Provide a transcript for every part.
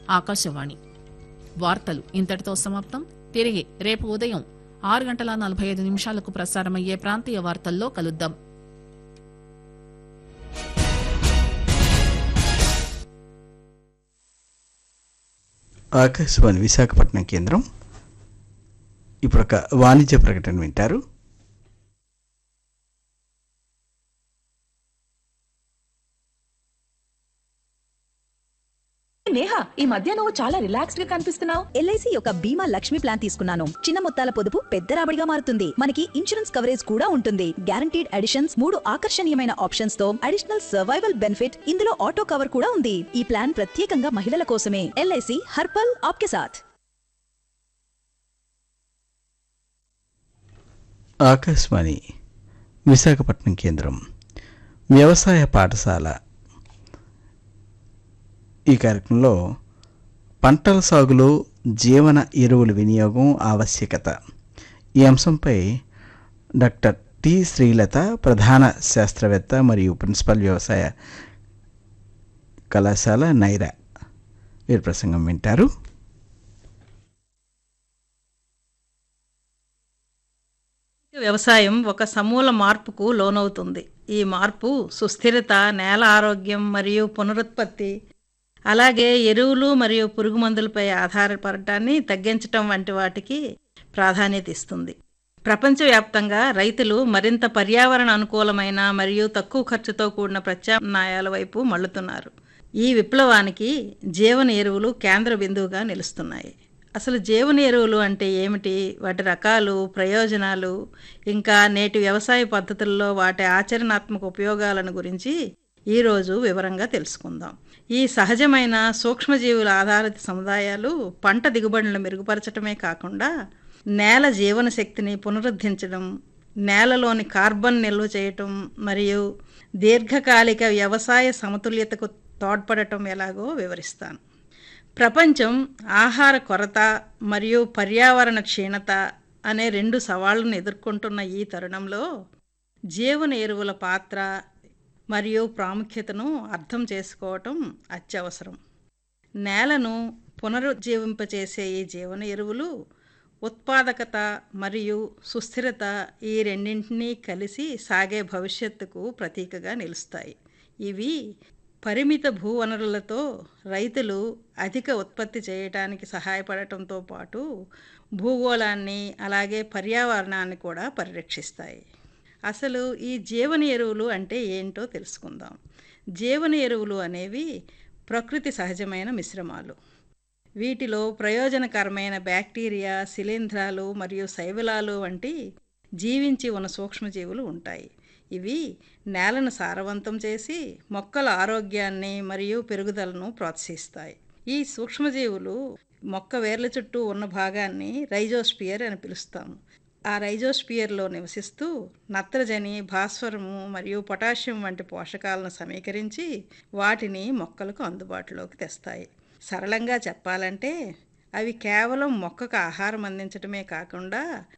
ఆకాశవాణి వార్తలు ఇంతటితో సమాప్తం తిరిగి రేపు ఉదయం ఆరు గంటల నలభై ఐదు నిమిషాలకు ప్రసారమయ్యే ప్రాంతీయ వార్తల్లో కలుద్దాం ఆకాశవాణి విశాఖపట్నం కేంద్రం ఇప్పుడు ఒక వాణిజ్య ప్రకటన వింటారు నేహా ఈ మధ్య నువ్వు చాలా రిలాక్స్డ్ గా కనిపిస్తున్నావు ఎల్ఐసి యొక్క బీమా లక్ష్మి ప్లాన్ తీసుకున్నాను చిన్న మొత్తాల పొదుపు పెద్ద రాబడిగా మారుతుంది మనకి ఇన్సూరెన్స్ కవరేజ్ కూడా ఉంటుంది గ్యారంటీడ్ అడిషన్స్ మూడు ఆకర్షణీయమైన ఆప్షన్స్ తో అడిషనల్ సర్వైవల్ బెనిఫిట్ ఇందులో ఆటో కవర్ కూడా ఉంది ఈ ప్లాన్ ప్రత్యేకంగా మహిళల కోసమే ఎల్ఐసి హర్పల్ ఆప్కే సాథ్ ఆకాశవాణి విశాఖపట్నం కేంద్రం వ్యవసాయ పాఠశాల ఈ కార్యక్రమంలో పంటల సాగులో జీవన ఎరువుల వినియోగం ఆవశ్యకత ఈ అంశంపై డాక్టర్ టి శ్రీలత ప్రధాన శాస్త్రవేత్త మరియు ప్రిన్సిపల్ వ్యవసాయ కళాశాల నైరా వీరి ప్రసంగం వింటారు వ్యవసాయం ఒక సమూల మార్పుకు లోనవుతుంది ఈ మార్పు సుస్థిరత నేల ఆరోగ్యం మరియు పునరుత్పత్తి అలాగే ఎరువులు మరియు పురుగు మందులపై ఆధారపడటాన్ని తగ్గించటం వంటి వాటికి ప్రాధాన్యత ఇస్తుంది ప్రపంచవ్యాప్తంగా రైతులు మరింత పర్యావరణ అనుకూలమైన మరియు తక్కువ ఖర్చుతో కూడిన ప్రత్యామ్నాయాల వైపు మళ్ళుతున్నారు ఈ విప్లవానికి జీవన ఎరువులు కేంద్ర బిందువుగా నిలుస్తున్నాయి అసలు జీవన ఎరువులు అంటే ఏమిటి వాటి రకాలు ప్రయోజనాలు ఇంకా నేటి వ్యవసాయ పద్ధతుల్లో వాటి ఆచరణాత్మక ఉపయోగాలను గురించి ఈరోజు వివరంగా తెలుసుకుందాం ఈ సహజమైన సూక్ష్మజీవుల ఆధారిత సముదాయాలు పంట దిగుబడులను మెరుగుపరచడమే కాకుండా నేల జీవన శక్తిని పునరుద్ధరించడం నేలలోని కార్బన్ నిల్వ చేయటం మరియు దీర్ఘకాలిక వ్యవసాయ సమతుల్యతకు తోడ్పడటం ఎలాగో వివరిస్తాను ప్రపంచం ఆహార కొరత మరియు పర్యావరణ క్షీణత అనే రెండు సవాళ్లను ఎదుర్కొంటున్న ఈ తరుణంలో జీవన ఎరువుల పాత్ర మరియు ప్రాముఖ్యతను అర్థం చేసుకోవటం అత్యవసరం నేలను పునరుజ్జీవింపచేసే ఈ జీవన ఎరువులు ఉత్పాదకత మరియు సుస్థిరత ఈ రెండింటినీ కలిసి సాగే భవిష్యత్తుకు ప్రతీకగా నిలుస్తాయి ఇవి పరిమిత భూవనరులతో రైతులు అధిక ఉత్పత్తి చేయడానికి సహాయపడటంతో పాటు భూగోళాన్ని అలాగే పర్యావరణాన్ని కూడా పరిరక్షిస్తాయి అసలు ఈ జీవన ఎరువులు అంటే ఏంటో తెలుసుకుందాం జీవన ఎరువులు అనేవి ప్రకృతి సహజమైన మిశ్రమాలు వీటిలో ప్రయోజనకరమైన బ్యాక్టీరియా శిలీంధ్రాలు మరియు శైవలాలు వంటి జీవించి ఉన్న సూక్ష్మజీవులు ఉంటాయి ఇవి నేలను సారవంతం చేసి మొక్కల ఆరోగ్యాన్ని మరియు పెరుగుదలను ప్రోత్సహిస్తాయి ఈ సూక్ష్మజీవులు మొక్క వేర్ల చుట్టూ ఉన్న భాగాన్ని రైజోస్పియర్ అని పిలుస్తాము ఆ రైజోస్పియర్లో నివసిస్తూ నత్రజని భాస్వరము మరియు పొటాషియం వంటి పోషకాలను సమీకరించి వాటిని మొక్కలకు అందుబాటులోకి తెస్తాయి సరళంగా చెప్పాలంటే అవి కేవలం మొక్కకు ఆహారం అందించడమే కాకుండా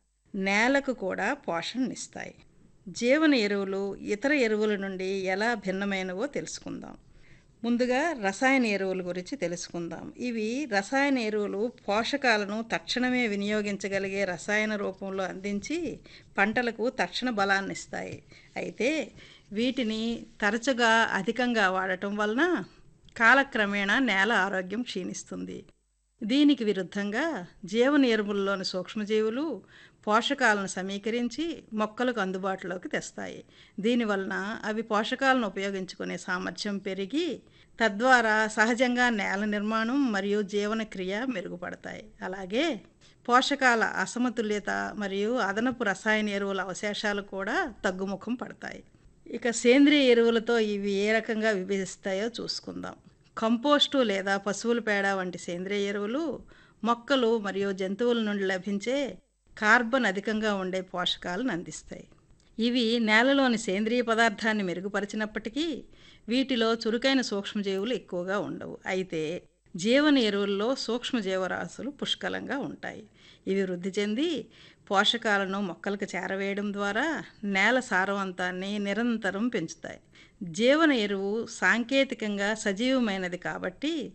నేలకు కూడా పోషణనిస్తాయి జీవన ఎరువులు ఇతర ఎరువుల నుండి ఎలా భిన్నమైనవో తెలుసుకుందాం ముందుగా రసాయన ఎరువుల గురించి తెలుసుకుందాం ఇవి రసాయన ఎరువులు పోషకాలను తక్షణమే వినియోగించగలిగే రసాయన రూపంలో అందించి పంటలకు తక్షణ బలాన్ని ఇస్తాయి అయితే వీటిని తరచుగా అధికంగా వాడటం వలన కాలక్రమేణా నేల ఆరోగ్యం క్షీణిస్తుంది దీనికి విరుద్ధంగా జీవన ఎరువుల్లోని సూక్ష్మజీవులు పోషకాలను సమీకరించి మొక్కలకు అందుబాటులోకి తెస్తాయి దీనివలన అవి పోషకాలను ఉపయోగించుకునే సామర్థ్యం పెరిగి తద్వారా సహజంగా నేల నిర్మాణం మరియు జీవనక్రియ మెరుగుపడతాయి అలాగే పోషకాల అసమతుల్యత మరియు అదనపు రసాయన ఎరువుల అవశేషాలు కూడా తగ్గుముఖం పడతాయి ఇక సేంద్రియ ఎరువులతో ఇవి ఏ రకంగా విభజిస్తాయో చూసుకుందాం కంపోస్టు లేదా పశువుల పేడ వంటి సేంద్రియ ఎరువులు మొక్కలు మరియు జంతువుల నుండి లభించే కార్బన్ అధికంగా ఉండే పోషకాలను అందిస్తాయి ఇవి నేలలోని సేంద్రియ పదార్థాన్ని మెరుగుపరిచినప్పటికీ వీటిలో చురుకైన సూక్ష్మజీవులు ఎక్కువగా ఉండవు అయితే జీవన ఎరువుల్లో సూక్ష్మజీవరాశులు పుష్కలంగా ఉంటాయి ఇవి వృద్ధి చెంది పోషకాలను మొక్కలకు చేరవేయడం ద్వారా నేల సారవంతాన్ని నిరంతరం పెంచుతాయి జీవన ఎరువు సాంకేతికంగా సజీవమైనది కాబట్టి